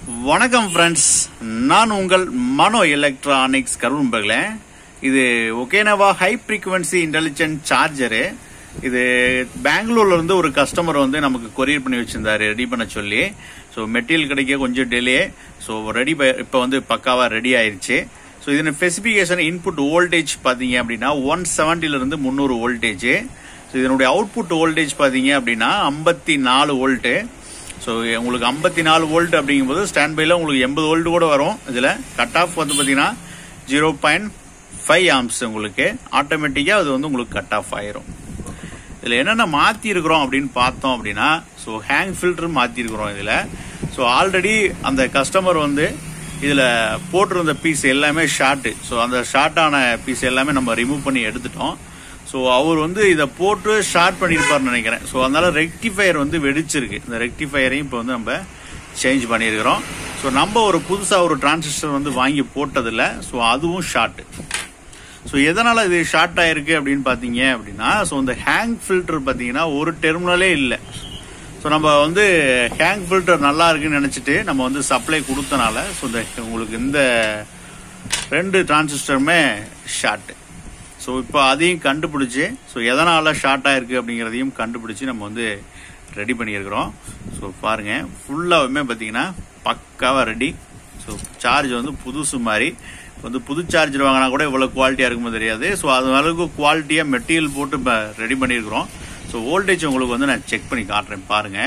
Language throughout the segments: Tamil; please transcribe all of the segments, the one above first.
வணக்கம் ஃப்ரெண்ட்ஸ் நான் உங்கள் மனோ எலக்ட்ரானிக்ஸ் கரும்பர்களே இது ஒகேனவா ஹை ஃப்ரீக்வன்சி இன்டெலிஜென்ட் சார்ஜரு இது பெங்களூர்ல இருந்து ஒரு கஸ்டமர் வந்து நமக்கு கொரியர் பண்ணி வச்சிருந்தாரு ரெடி பண்ண சொல்லி ஸோ மெட்டீரியல் கிடைக்க கொஞ்சம் டிலே ஸோ ரெடி இப்போ வந்து பக்காவா ரெடி ஆயிருச்சு ஸோ இதன் ஸ்பெசிஃபிகேஷன் இன்புட் வோல்டேஜ் பார்த்தீங்க அப்படின்னா ஒன் இருந்து முந்நூறு வோல்டேஜ் ஸோ இதனுடைய அவுட்புட் வோல்டேஜ் பார்த்தீங்க அப்படின்னா ஐம்பத்தி நாலு வோல்ட்டு ஸோ உங்களுக்கு ஐம்பத்தி நாலு வோல்ட் அப்படிங்கும்போது ஸ்டாண்ட் பைல உங்களுக்கு எண்பது வோல்ட் கூட வரும் இதில் கட் ஆஃப் வந்து பார்த்தீங்கன்னா ஜீரோ பாயிண்ட் ஃபைவ் ஆம்ஸ் உங்களுக்கு ஆட்டோமேட்டிக்காக அது வந்து உங்களுக்கு கட் ஆஃப் ஆயிரும் இதில் என்னென்ன மாற்றி இருக்கிறோம் அப்படின்னு பார்த்தோம் அப்படின்னா ஸோ ஹேங் ஃபில்டர் மாற்றிருக்கிறோம் இதில் ஸோ ஆல்ரெடி அந்த கஸ்டமர் வந்து இதில் போட்டிருந்த பீஸ் எல்லாமே ஷார்ட்டு ஸோ அந்த ஷார்ட்டான பீஸ் எல்லாமே நம்ம ரிமூவ் பண்ணி எடுத்துட்டோம் ஸோ அவர் வந்து இதை போட்டு ஷார்ட் பண்ணியிருப்பார்னு நினைக்கிறேன் ஸோ அதனால ரெக்டிஃபயர் வந்து வெடிச்சிருக்கு இந்த ரெக்டிஃபயரையும் இப்போ வந்து நம்ம சேஞ்ச் பண்ணியிருக்கிறோம் ஸோ நம்ம ஒரு புதுசாக ஒரு டிரான்சிஸ்டர் வந்து வாங்கி போட்டதில்ல ஸோ அதுவும் ஷார்ட்டு ஸோ எதனால் இது ஷார்ட் ஆயிருக்கு அப்படின்னு பார்த்தீங்க அப்படின்னா ஸோ இந்த ஹேங் ஃபில்டர் பார்த்தீங்கன்னா ஒரு டெர்மினலே இல்லை ஸோ நம்ம வந்து ஹேங் ஃபில்டர் நல்லா இருக்குன்னு நினச்சிட்டு நம்ம வந்து சப்ளை கொடுத்தனால ஸோ இந்த உங்களுக்கு இந்த ரெண்டு டிரான்சிஸ்டருமே ஷார்ட்டு ஸோ இப்போ அதையும் கண்டுபிடிச்சி ஸோ எதனால் ஷார்ட் ஆயிருக்கு அப்படிங்கிறதையும் கண்டுபிடிச்சி நம்ம வந்து ரெடி பண்ணியிருக்கிறோம் ஸோ பாருங்கள் ஃபுல்லாகவுமே பார்த்தீங்கன்னா பக்காவாக ரெடி ஸோ சார்ஜ் வந்து புதுசு மாதிரி வந்து புது சார்ஜர் வாங்கினா கூட இவ்வளோ குவாலிட்டியாக இருக்குமோ தெரியாது ஸோ அது அளவுக்கு குவாலிட்டியாக மெட்டீரியல் போட்டு இப்போ ரெடி பண்ணியிருக்கிறோம் ஸோ வோல்டேஜ் உங்களுக்கு வந்து நான் செக் பண்ணி காட்டுறேன் பாருங்கள்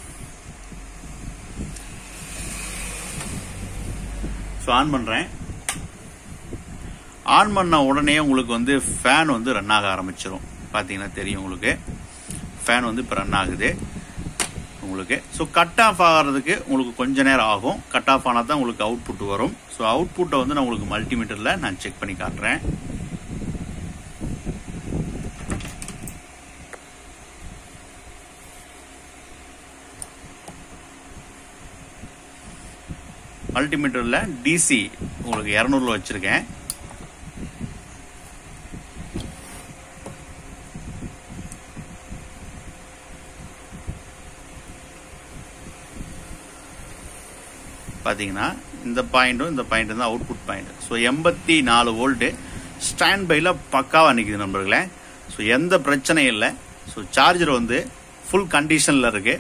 ஸோ ஆன் பண்ணுறேன் ஆன் பண்ண உடனே உங்களுக்கு வந்து ஃபேன் வந்து ரன் ஆக ஆரம்பிச்சிடும் பார்த்தீங்கன்னா தெரியும் உங்களுக்கு ஃபேன் வந்து இப்போ ரன் ஆகுது உங்களுக்கு ஸோ கட் ஆஃப் ஆகிறதுக்கு உங்களுக்கு கொஞ்ச நேரம் ஆகும் கட் ஆஃப் ஆனால் தான் உங்களுக்கு அவுட்புட் வரும் ஸோ அவுட்புட்டை வந்து நான் உங்களுக்கு மல்டிமீட்டரில் நான் செக் பண்ணி காட்டுறேன் மல்டிமீட்டரில் டிசி உங்களுக்கு இரநூறுல வச்சுருக்கேன் பார்த்தீங்கன்னா இந்த பாயிண்ட்டும் இந்த பாயிண்ட் தான் அவுட்புட் பாயிண்ட் ஸோ எண்பத்தி நாலு வோல்ட்டு ஸ்டாண்ட் பையில் பக்காவாக நிற்குது நண்பர்களே ஸோ எந்த பிரச்சனையும் இல்லை ஸோ சார்ஜர் வந்து ஃபுல் கண்டிஷனில் இருக்கு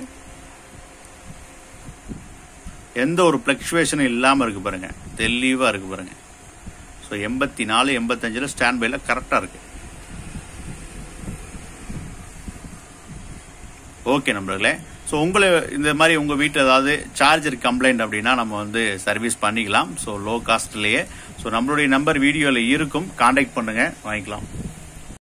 எந்த ஒரு ஃப்ளக்சுவேஷனும் இல்லாமல் இருக்கு பாருங்க தெளிவாக இருக்கு பாருங்க ஸோ எண்பத்தி நாலு எண்பத்தஞ்சில் ஸ்டாண்ட் பையில் கரெக்டாக இருக்கு ஓகே நண்பர்களே ஸோ உங்களை இந்த மாதிரி உங்கள் வீட்டில் ஏதாவது சார்ஜர் கம்ப்ளைண்ட் அப்படின்னா நம்ம வந்து சர்வீஸ் பண்ணிக்கலாம் ஸோ லோ காஸ்ட்லேயே ஸோ நம்மளுடைய நம்பர் வீடியோவில் இருக்கும் காண்டாக்ட் பண்ணுங்கள் வாங்கிக்கலாம்